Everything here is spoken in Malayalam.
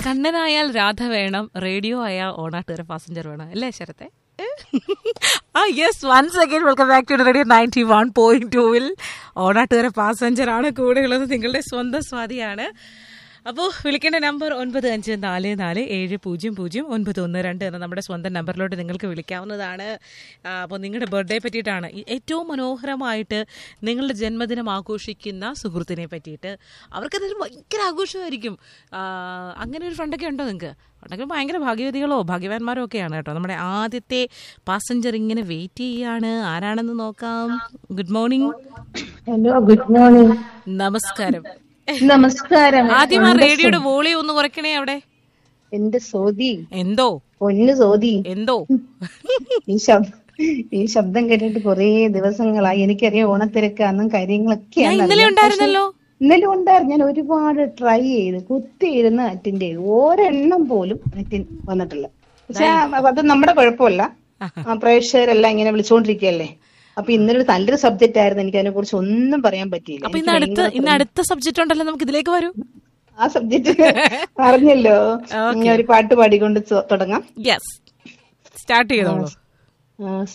കണ്ണനായാൽ രാധ വേണം റേഡിയോ ആയാൽ ഓണാട്ടുകാര പാസഞ്ചർ വേണം അല്ലേ ശരത്തെ ആ yes once again welcome back to radio ninety one point ടൂവിൽ ഓണാട്ടുകാര പാസഞ്ചർ ആണ് കൂടെയുള്ളത് നിങ്ങളുടെ സ്വന്തം സ്വാതിയാണ് അപ്പോൾ വിളിക്കേണ്ട നമ്പർ ഒൻപത് അഞ്ച് നാല് നാല് ഏഴ് പൂജ്യം പൂജ്യം ഒൻപത് ഒന്ന് രണ്ട് എന്ന നമ്മുടെ സ്വന്തം നമ്പറിലോട്ട് നിങ്ങൾക്ക് വിളിക്കാവുന്നതാണ് അപ്പോൾ നിങ്ങളുടെ ബർത്ത്ഡേ പറ്റിയിട്ടാണ് ഈ ഏറ്റവും മനോഹരമായിട്ട് നിങ്ങളുടെ ജന്മദിനം ആഘോഷിക്കുന്ന സുഹൃത്തിനെ പറ്റിയിട്ട് അവർക്കതൊരു ഭയങ്കര ആഘോഷമായിരിക്കും ആ, അങ്ങനെ ഒരു ഫ്രണ്ടൊക്കെ ഉണ്ടോ നിങ്ങൾക്ക് ഉണ്ടെങ്കിൽ ഭയങ്കര ഭാഗ്യവതികളോ ഭാഗ്യവാന്മാരോ ഒക്കെയാണ് കേട്ടോ നമ്മുടെ ആദ്യത്തെ പാസഞ്ചർ ഇങ്ങനെ വെയിറ്റ് ചെയ്യാണ് ആരാണെന്ന് നോക്കാം good morning hello good morning നമസ്കാരം നമസ്കാരം ആദ്യം ആ റേഡിയോയുടെ വോളിയം ഒന്ന് കുറയ്ക്കണേ അവിടെ എന്റെ സോദി എന്തോ പൊന്നു സോദി എന്തോ ഈ ശബ്ദം ഈ ശബ്ദം കേട്ടിട്ട് കൊറേ ദിവസങ്ങളായി എനിക്കറിയാം ഓണത്തിരക്കാന്നും ഞാൻ കാര്യങ്ങളൊക്കെയാണ് ഇന്നലെ അറിയാം. ഉണ്ടായിരുന്നല്ലോ ഇന്നലെ ഉണ്ടായിരുന്നു ഞാൻ ഒരുപാട് ട്രൈ ചെയ്ത് കുത്തിയിരുന്ന് അറ്റൻഡ് ചെയ്തു ഒരെണ്ണം പോലും അറ്റൻഡ് വന്നിട്ടില്ല പക്ഷെ അത് നമ്മുടെ കുഴപ്പമല്ല ആ, പ്രേക്ഷകരെല്ലാം ഇങ്ങനെ വിളിച്ചുകൊണ്ടിരിക്കുകയല്ലേ അപ്പൊ ഇന്നലെ ഒരു നല്ലൊരു സബ്ജക്റ്റ് ആയിരുന്നു എനിക്ക് അതിനെ കുറിച്ച് ഒന്നും പറയാൻ പറ്റിയില്ല അപ്പൊ എനിക്ക് ഇന്ന് അടുത്ത ഭയങ്കര ഇന്ന് അടുത്ത സബ്ജക്റ്റ് ഉണ്ടല്ലോ നമുക്ക് ഇതിലേക്ക് വരൂ ആ സബ്ജക്റ്റ് പറഞ്ഞല്ലോ ഞാൻ ഒരു പാട്ട് പാടിക്കൊണ്ട് തൊ- തുടങ്ങാം യെസ് സ്റ്റാർട്ട് ചെയ്തോളൂ ആ,